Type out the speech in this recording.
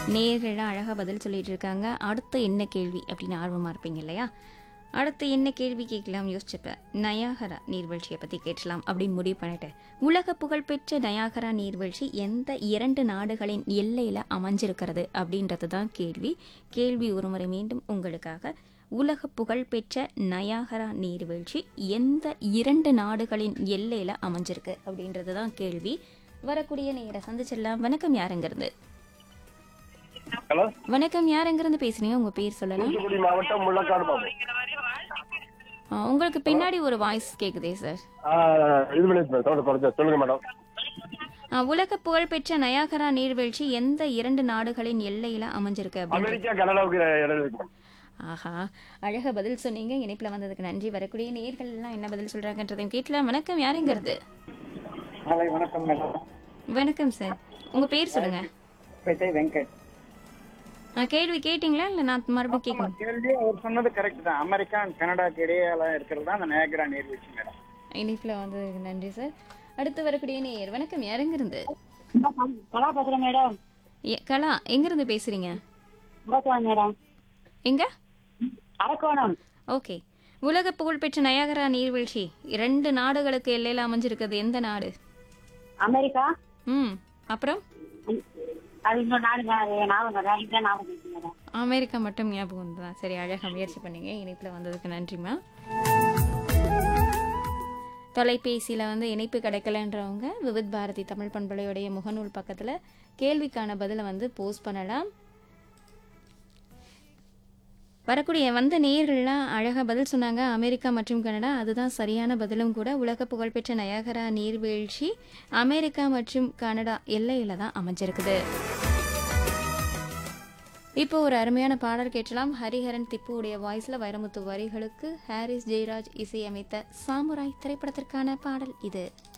நேரெல்லாம் அழகாக பதில் சொல்லிட்டு இருக்காங்க அடுத்து என்ன கேள்வி அப்படின்னு ஆர்வமாக இருப்பீங்க இல்லையா அடுத்து என்ன கேள்வி கேட்கலாம் யோசிச்சப்ப நயாகரா நீர்வீழ்ச்சியை பற்றி கேட்கலாம் அப்படின்னு முடிவு பண்ணிட்டேன் உலக புகழ்பெற்ற நயாகரா நீர்வீழ்ச்சி எந்த இரண்டு நாடுகளின் எல்லையில் அமைஞ்சிருக்கிறது அப்படின்றது தான் கேள்வி கேள்வி ஒருமுறை மீண்டும் உங்களுக்காக உலக புகழ்பெற்ற நயாகரா நீர்வீழ்ச்சி எந்த இரண்டு நாடுகளின் எல்லையில் அமைஞ்சிருக்கு அப்படின்றது தான் கேள்வி வரக்கூடிய நேர சந்திச்சிடலாம் வணக்கம் யாருங்கிறது ஹலோ வணக்கம் யார் எங்கிருந்து பேசுறீங்க உங்க பேர் சொல்லலாம் தூத்துக்குடி மாவட்டம் முள்ளக்காடு பாபு ஆ, உங்களுக்கு பின்னாடி ஒரு வாய்ஸ் கேக்குதே சார் ஆ, இது பண்ணி சவுண்ட் குறைச்ச சொல்லுங்க மேடம் ஆ, உலக புகழ்பெற்ற நயாகரா நீர்வீழ்ச்சி எந்த இரண்டு நாடுகளின் எல்லையில அமைஞ்சிருக்கு அப்படின்னு அமெரிக்கா கனடாவுக்கு இடையில இருக்கு மேடம். ஆஹா அழகா பதில் சொன்னீங்க இணைப்புல வந்ததுக்கு நன்றி வரக்கூடிய நேர்கள் எல்லாம் என்ன பதில் சொல்றாங்கன்றதையும் கேட்கலாம் வணக்கம் யாருங்கிறது ஹலோ வணக்கம் மேடம் வணக்கம் சார் உங்க பேர் சொல்லுங்க பேட்டை வெங்கட் ஆ, கேள்வி கேட்டீங்களா இல்ல நான் மறுபடியும் கேட்கணும் கேள்வி அவர் சொன்னது கரெக்ட் தான் அமெரிக்கா and கனடாக்கு இடையில இருக்கிறது தான் அந்த நயகரா நீர்வீழ்ச்சி மேடம் இணைப்புல வந்ததுக்கு நன்றி சார் அடுத்து வரக்கூடிய நேர் வணக்கம் யாருங்கிருந்து கலா பேசுறேன் மேடம் எ- கலா எங்கிருந்து பேசுறீங்க அரக்கோணம் மேடம் எங்க அரக்கோணம் ஓகே உலக புகழ்பெற்ற நயாகரா நீர்வீழ்ச்சி இரண்டு நாடுகளுக்கு எல்லையில் அமைஞ்சிருக்கிறது எந்த நாடு அமெரிக்கா ம் அப்புறம் அது இன்னொரு நாடு ஞா- ஞாபகம் வரல இந்த ஞாபகம் இருக்கு மேடம் அமெரிக்கா மட்டும் ஞாபகம் தான் சரி அழகாக முயற்சி பண்ணீங்க இணைப்பில் வந்ததுக்கு நன்றிம்மா தொலைபேசியில் வந்து இணைப்பு கிடைக்கலன்றவங்க விவித் பாரதி தமிழ் பண்பலையுடைய முகநூல் பக்கத்தில் கேள்விக்கான பதிலை வந்து போஸ்ட் பண்ணலாம் வரக்கூடிய வந்த நேயர்கள்லாம் அழகாக பதில் சொன்னாங்க அமெரிக்கா மற்றும் கனடா அதுதான் சரியான பதிலும் கூட உலக புகழ்பெற்ற நயாகரா நீர்வீழ்ச்சி அமெரிக்கா மற்றும் கனடா எல்லையில் தான் அமைஞ்சிருக்குது இப்போ ஒரு அருமையான பாடல் கேட்கலாம் ஹரிஹரன் திப்புவுடைய வாய்ஸ்ல வைரமுத்து வரிகளுக்கு ஹாரிஸ் ஜெயராஜ் இசையமைத்த சாமுராய் திரைப்படத்திற்கான பாடல் இது